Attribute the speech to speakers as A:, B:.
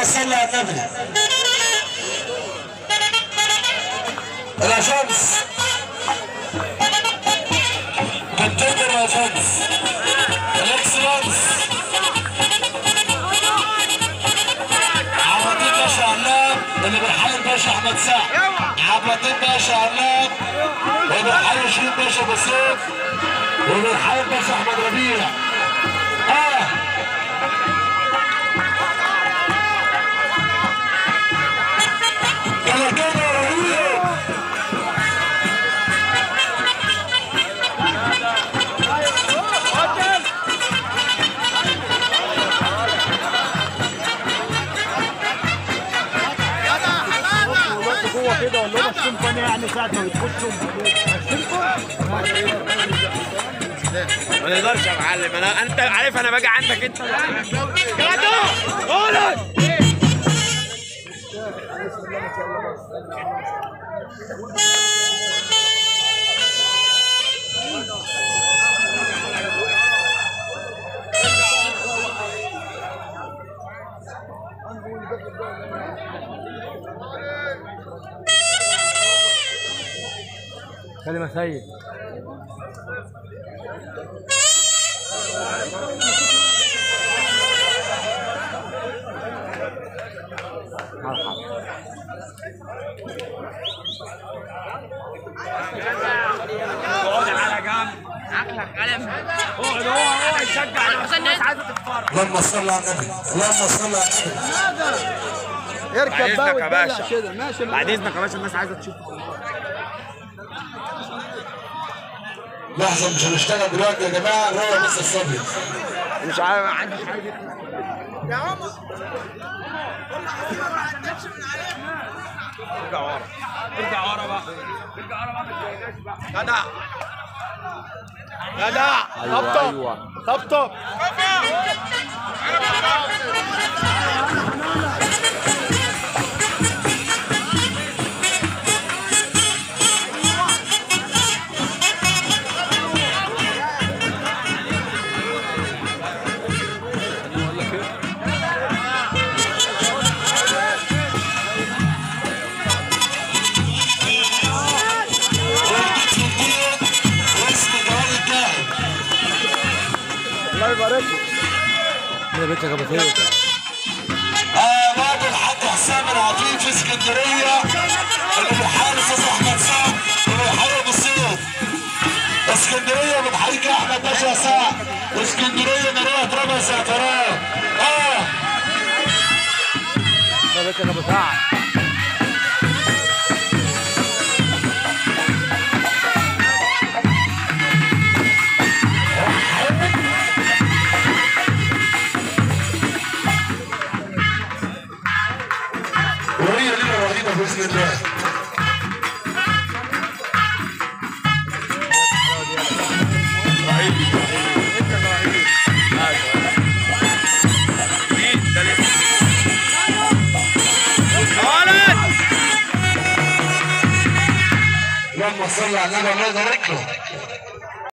A: صل على النبي يا شمس كنتندر يا شمس الاكسلانس عبدين باشا علام اللي بيحيي الباشا احمد سعد عبدين باشا علام اللي بيحيي شريف باشا بسيط واللي بيحيي الباشا احمد ربيع اه يلا كده يا ربيع
B: ولاد جوه كده ولا هو السيمفوني يعني ساعة ما بتخشوا
C: ما نقدرش يا معلم انا انت عارف انا باجي عندك انت جدع قولك
B: كلمة سيد
C: اقعد على جنب عقلك قلم اقعد هو هو يشجع الناس عايزه تتفرج
A: اللهم صل على النبي اللهم صل على النبي
B: اركب بقى
C: بعد إذنك يا
B: وتدلع
C: باشا.
B: كده ماشي
C: بعد اذنك يا باشا الناس عايزه تشوف
A: لحظه مش هنشتغل دلوقتي يا جماعه هو بس الصبي
C: مش عارف ما عنديش حاجه ارجع ورا ارجع ورا بقى ارجع ورا بقى ما تلاقيناش بقى جدع جدع طبطب طبطب
A: واسم جوال الدهب
B: الله يبارك لك يا بيتك يا ابو خير
A: آه بعد الحاج حسام العفيف في اسكندريه اللي بيحارب استاذ احمد سعد اللي بيحارب الصيد اسكندريه بتحييك يا احمد باشا سعد واسكندريه مروه ربع سفرات اه
B: يا بيتك يا ابو سعد
A: وهي لنا رهيبه باذن الله
C: مين ده لسه يا ولد
A: اللهم صل على النبي الله يبارك له